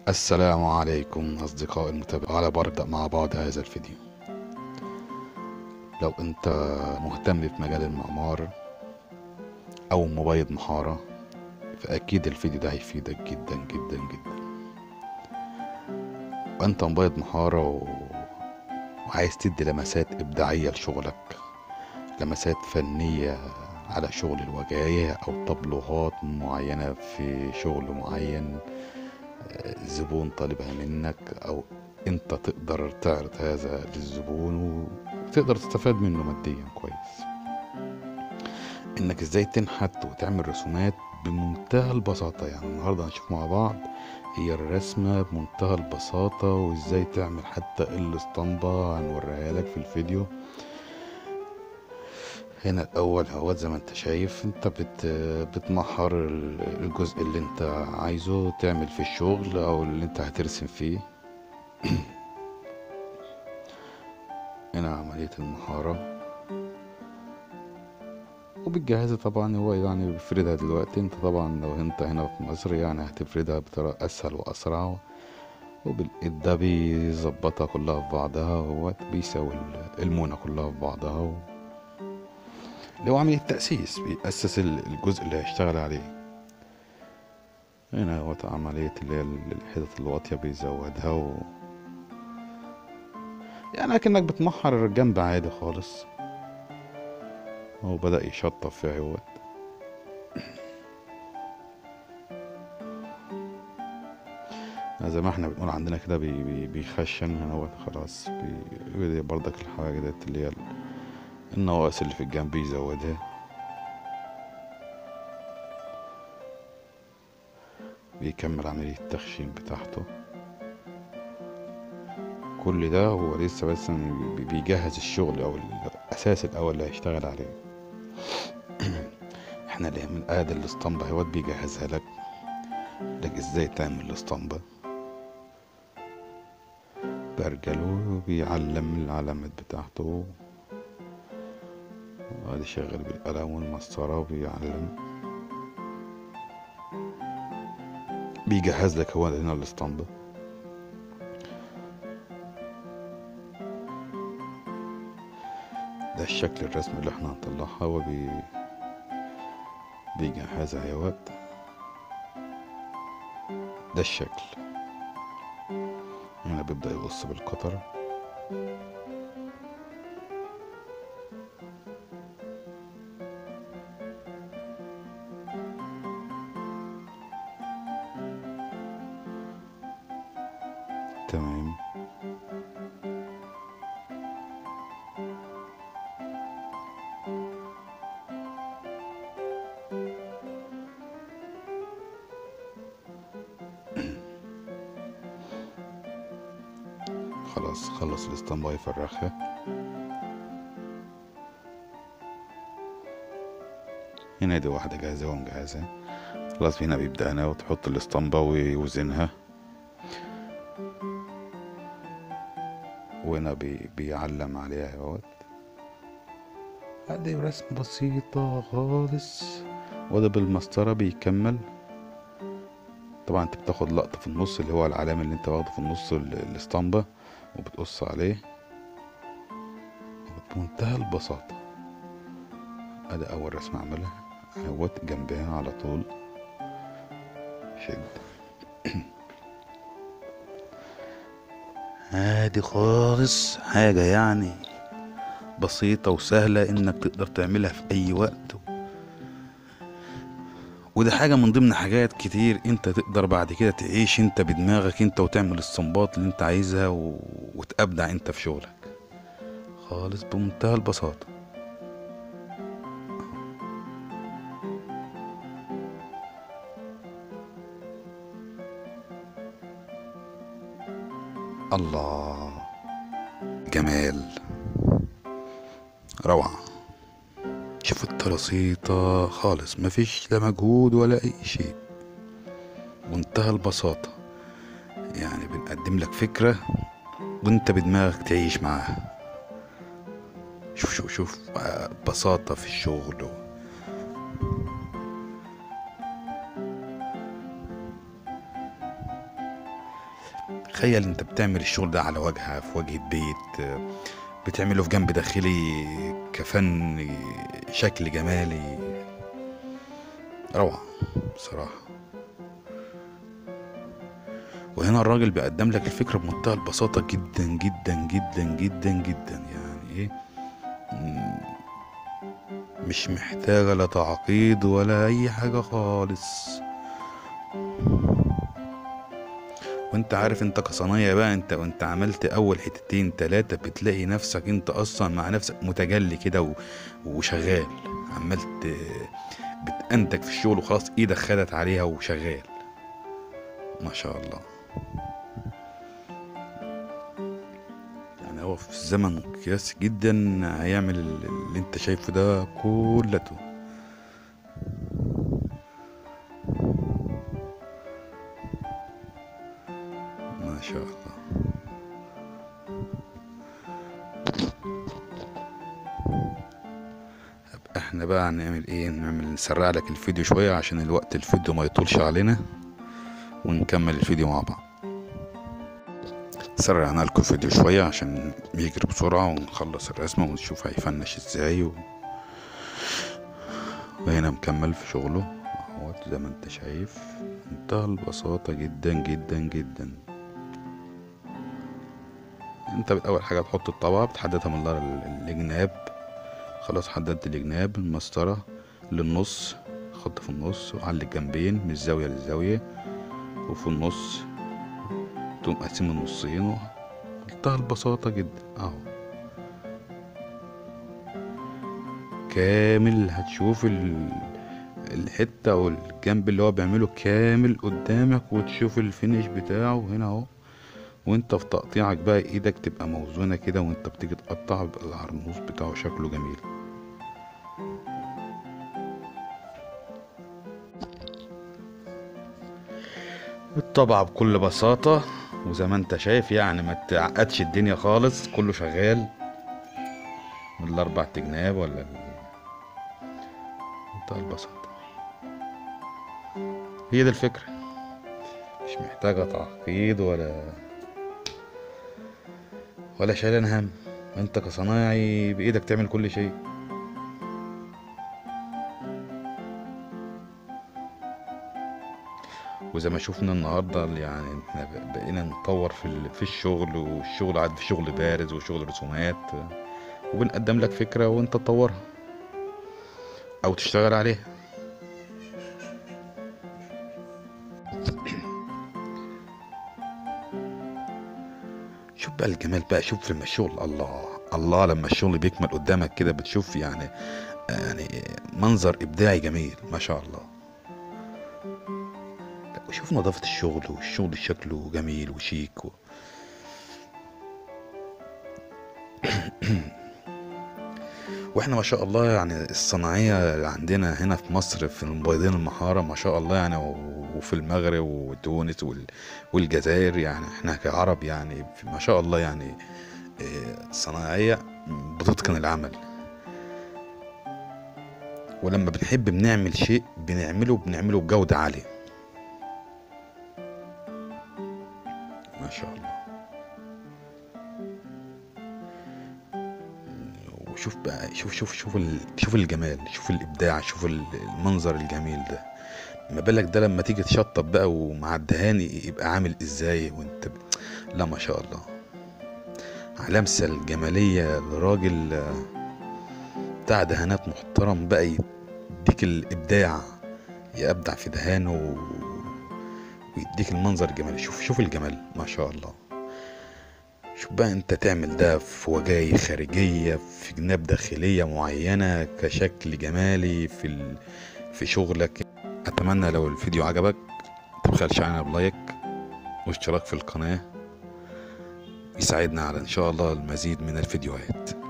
السلام عليكم أصدقائي المتابعين على بربدأ مع بعض هذا الفيديو لو أنت مهتم في مجال المعمار أو مبيض محارة فأكيد الفيديو ده هيفيدك جدا جدا جدا وأنت مبيض محارة و... وعايز تدي لمسات إبداعية لشغلك لمسات فنية على شغل الوجاية أو طبلوهات معينة في شغل معين زبون طالبها منك او انت تقدر تعرض هذا للزبون وتقدر تستفاد منه ماديا كويس انك ازاي تنحت وتعمل رسومات بمنتهى البساطة يعني النهاردة هنشوف مع بعض هي الرسمة بمنتهى البساطة وازاي تعمل حتى الاسطمبة هنوريها لك في الفيديو هنا الاول اهوت زي ما انت شايف انت بت بتمحر الجزء اللي انت عايزه تعمل فيه الشغل او اللي انت هترسم فيه هنا عملية المحارة وبالجهاز طبعا هو يعني بيفردها دلوقتي انت طبعا لو انت هنا في مصر يعني هتفردها بطريقة اسهل واسرع وبالايد ده بيظبطها كلها في بعضها وهو بيساوي المونة كلها في بعضها و... اللي هو عملية تأسيس بيأسس الجزء اللي هيشتغل عليه هنا هو عملية اللي هي الحتت الواطية بيزودها و يعني أكنك بتمحر الجنب عادي خالص هو بدأ يشطف في عوض زي ما احنا بنقول عندنا كده بي بي بيخشن هنا هو خلاص بي برضك الحاجة ديت اللي هي النواقص اللي في الجنب يزودها بيكمل عملية التخشين بتاعته كل ده هو لسه بس بيجهز الشغل او الاساس الاول اللي هيشتغل عليه احنا اللي من ادي الاسطمبة اهوت بيجهزها لك لك ازاي تعمل الاسطمبة برجله بيعلم العلامات بتاعته وادي شغال بالقلم والمسطرة وبيعلم بيجهز لك هو هنا الاسطمبة ده الشكل الرسمي اللي احنا هنطلعها هو بي بيجهزها يا واد ده الشكل هنا بيبدأ يقص بالقطر تمام خلاص خلص الاسطمبة يفرخها هنا دي واحدة جاهزة ومجهزة خلاص هنا بيبدأ هنا وتحط الاسطمبة ويوزنها وهنا بي بيعلم عليها اهوت ادي رسم بسيطة خالص وده بالمسطرة بيكمل طبعا انت بتاخد لقطة في النص اللي هو العلامة اللي انت واخده في النص الاسطمبة وبتقص عليه بمنتهى البساطة ادي اول رسمة اعملها اهوت جنبها على طول شد عادي خالص حاجة يعني بسيطة وسهلة انك تقدر تعملها في اي وقت وده حاجة من ضمن حاجات كتير انت تقدر بعد كده تعيش انت بدماغك انت وتعمل الصنبات اللي انت عايزها و... وتبدع انت في شغلك خالص بمنتهى البساطة الله جمال روعة شوف الترصيطة خالص مفيش لا مجهود ولا أي شيء منتهى البساطة يعني بنقدم لك فكرة وانت بدماغك تعيش معاها شوف شوف شوف بساطة في الشغل تخيل انت بتعمل الشغل ده على واجهة في واجهة بيت بتعمله في جنب داخلي كفن شكل جمالي روعة بصراحة وهنا الراجل بيقدم لك الفكرة بمنتهى البساطة جدا جدا جدا جدا جدا يعني ايه مم، مش محتاجة لا تعقيد ولا أي حاجة خالص وانت عارف انت كصنايع بقى انت وانت عملت اول حتتين تلاتة بتلاقي نفسك انت اصلا مع نفسك متجلي كده و- وشغال عمال ت- بتأنتج في الشغل وخلاص ايدك خدت عليها وشغال ما شاء الله يعني هو في زمن قياسي جدا هيعمل اللي انت شايفه ده كلته ما شاء الله طب احنا بقى هنعمل ايه نعمل نسرع لك الفيديو شوية عشان الوقت الفيديو ما يطولش علينا ونكمل الفيديو مع بعض سرعنا لكم الفيديو شوية عشان يجري بسرعة ونخلص الرسمة ونشوف هيفنش ازاي و... وهنا مكمل في شغله اهوت زي ما انت شايف منتهى البساطة جدا جدا جدا انت اول حاجة بتحط الطبقة بتحددها من ال- ال- الجناب خلاص حددت الجناب المسطرة للنص خط في النص وعلى الجنبين من الزاوية للزاوية وفي النص تقوم قاسم النصين منتهى البساطة جدا اهو كامل هتشوف ال... الحتة او الجنب اللي هو بيعمله كامل قدامك وتشوف الفينش بتاعه هنا اهو وانت في تقطيعك بقى ايدك تبقى موزونة كده وانت بتيجي تقطع بيبقى العرنوس بتاعه شكله جميل الطبعة بكل بساطة وزي ما انت شايف يعني ما تعقدش الدنيا خالص كله شغال من الاربع جناب ولا ال- منتهى البساطة هي دي الفكرة مش محتاجة تعقيد ولا ولا شايلين هم انت كصنايعي بايدك تعمل كل شيء وزي ما شفنا النهارده يعني احنا ب- بقينا نطور في ال- في الشغل والشغل عاد في شغل بارز وشغل رسومات وبنقدم لك فكرة وانت تطورها او تشتغل عليها شوف بقى الجمال بقى شوف لما الشغل الله الله لما الشغل بيكمل قدامك كده بتشوف يعني يعني منظر ابداعي جميل ما شاء الله لا، وشوف نظافة الشغل والشغل شكله جميل وشيك و... واحنا ما شاء الله يعني الصناعية اللي عندنا هنا في مصر في المبيضين المحارة ما شاء الله يعني و- وفي المغرب وتونس وال- والجزائر يعني احنا كعرب يعني في- ما شاء الله يعني آه، الصناعية بتتقن العمل ولما بنحب بنعمل شيء بنعمله بنعمله بجودة عالية ما شاء الله وشوف بقى شوف شوف شوف ال... شوف الجمال شوف الابداع شوف ال- المنظر الجميل ده ما بالك ده لما تيجي تشطب بقى ومع الدهان يبقى عامل ازاي وانت ب... لا ما شاء الله علامسة الجمالية لراجل آه، بتاع دهانات محترم بقى يديك الابداع يبدع في دهانه و... ويديك المنظر الجمالي شوف شوف الجمال ما شاء الله شوف بقى انت تعمل ده في وجاي خارجية في جناب داخلية معينة كشكل جمالي في ال... في شغلك اتمنى لو الفيديو عجبك متبخلش علينا بلايك واشتراك في القناة يساعدنا على ان شاء الله المزيد من الفيديوهات